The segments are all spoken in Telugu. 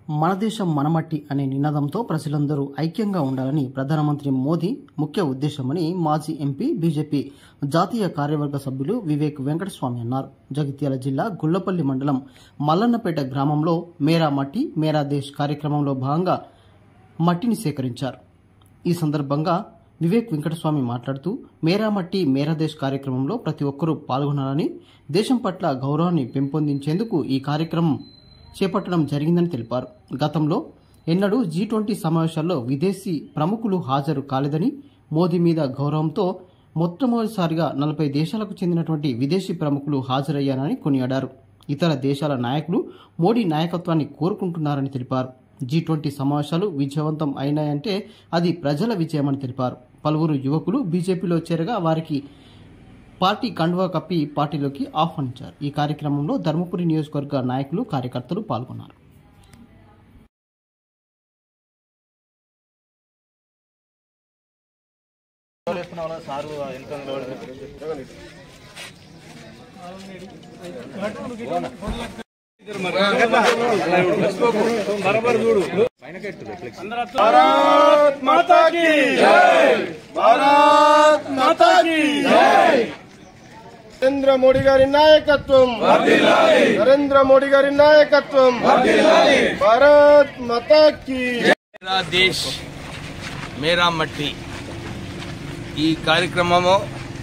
మన దేశం మనమట్టి అనే నినాదంతో ప్రజలందరూ ఐక్యంగా ఉండాలని ప్రధానమంత్రి మోదీ ముఖ్య ఉద్దేశమని మాజీ ఎంపీ బీజేపీ జాతీయ కార్యవర్గ సభ్యులు వివేక్ వెంకటస్వామి అన్నారు జగిత్యాల జిల్లా గుళ్లపల్లి మండలం మల్లన్నపేట గ్రామంలో మేరా మట్టి మేరా దేశ్ కార్యక్రమంలో భాగంగా మట్టిని సేకరించారు ఈ సందర్భంగా వివేక్ వెంకటస్వామి మాట్లాడుతూ మేరా మట్టి మేరా దేశ్ కార్యక్రమంలో ప్రతి ఒక్కరూ పాల్గొనాలని దేశం పట్ల గౌరవాన్ని పెంపొందించేందుకు ఈ కార్యక్రమం చేపట్టడం జరిగిందని తెలిపారు గతంలో ఎన్నడూ జీ ట్వంటీ సమావేశాల్లో విదేశీ ప్రముఖులు హాజరు కాలేదని మోదీ మీద గౌరవంతో మొట్టమొదటిసారిగా నలభై దేశాలకు చెందినటువంటి విదేశీ ప్రముఖులు హాజరయ్యారని కొనియాడారు ఇతర దేశాల నాయకులు మోడీ నాయకత్వాన్ని కోరుకుంటున్నారని తెలిపారు జీ ట్వంటీ సమావేశాలు విజయవంతం అయినాయంటే అది ప్రజల విజయమని తెలిపారు పలువురు యువకులు బీజేపీలో చేరగా వారికి పార్టీ కండువా కప్పి పార్టీలోకి ఆహ్వానించారు ఈ కార్యక్రమంలో ధర్మపురి నియోజకవర్గ నాయకులు కార్యకర్తలు పాల్గొన్నారు भारत माता की जय भारत माता की जय నరేంద్ర మోడీ గారి నాయకత్వం నరేంద్ర మోడీ గారి నాయకత్వం భారత్ మాతా కి మేరా దేశ్ మేరా మట్టి ఈ కార్యక్రమము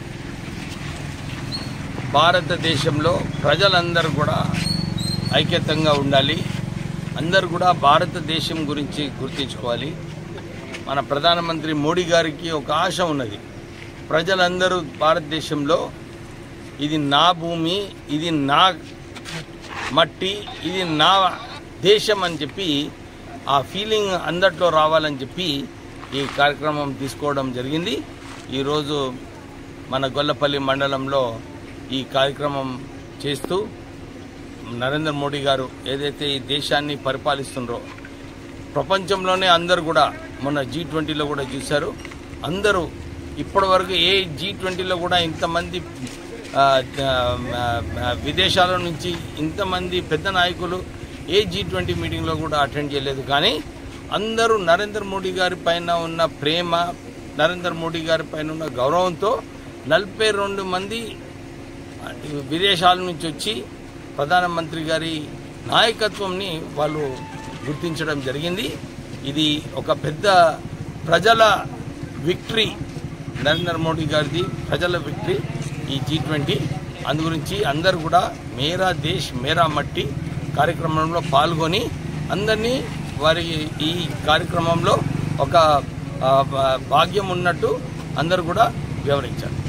భారతదేశంలో ప్రజలందరూ కూడా ఐక్యతంగా ఉండాలి అందరూ కూడా భారతదేశం గురించి గుర్తించుకోవాలి మన ప్రధానమంత్రి మోడీ గారికి ఒక ఆశ ఉన్నది ప్రజలందరూ భారతదేశంలో ఇది నా భూమి ఇది నా మట్టి ఇది నా దేశం అని చెప్పి ఆ ఫీలింగ్ అందట్లో రావాలని చెప్పి ఈ కార్యక్రమం తీసుకోవడం జరిగింది ఈరోజు మన గొల్లపల్లి మండలంలో ఈ కార్యక్రమం చేస్తూ నరేంద్ర మోడీ గారు ఏదైతే ఈ దేశాన్ని పరిపాలిస్తున్నారో ప్రపంచంలోనే అందరూ కూడా మొన్న జీ ట్వంటీలో కూడా చూశారు అందరూ ఇప్పటివరకు ఏ జీ ట్వంటీలో కూడా ఇంతమంది ఆ, ఆ, విదేశాల నుంచి ఇంతమంది పెద్ద నాయకులు ఏ జీ ట్వంటీ మీటింగ్లో కూడా అటెండ్ చేయలేదు కానీ అందరూ నరేంద్ర మోడీ గారి పైన ఉన్న ప్రేమ నరేంద్ర మోడీ గారి పైన ఉన్న గౌరవంతో నలభై రెండు మంది విదేశాల నుంచి వచ్చి ప్రధానమంత్రి గారి నాయకత్వంని వాళ్ళు గుర్తించడం జరిగింది ఇది ఒక పెద్ద ప్రజల విక్టరీ నరేంద్ర మోడీ గారిది ప్రజల విక్టరీ ఈ జీ ట్వంటీ అందు గురించి అందరు కూడా మేరా దేశ్ మేరా మట్టి కార్యక్రమంలో పాల్గొని అందరినీ వారి ఈ కార్యక్రమంలో ఒక ఆ, భాగ్యం ఉన్నట్టు అందరు కూడా వివరించారు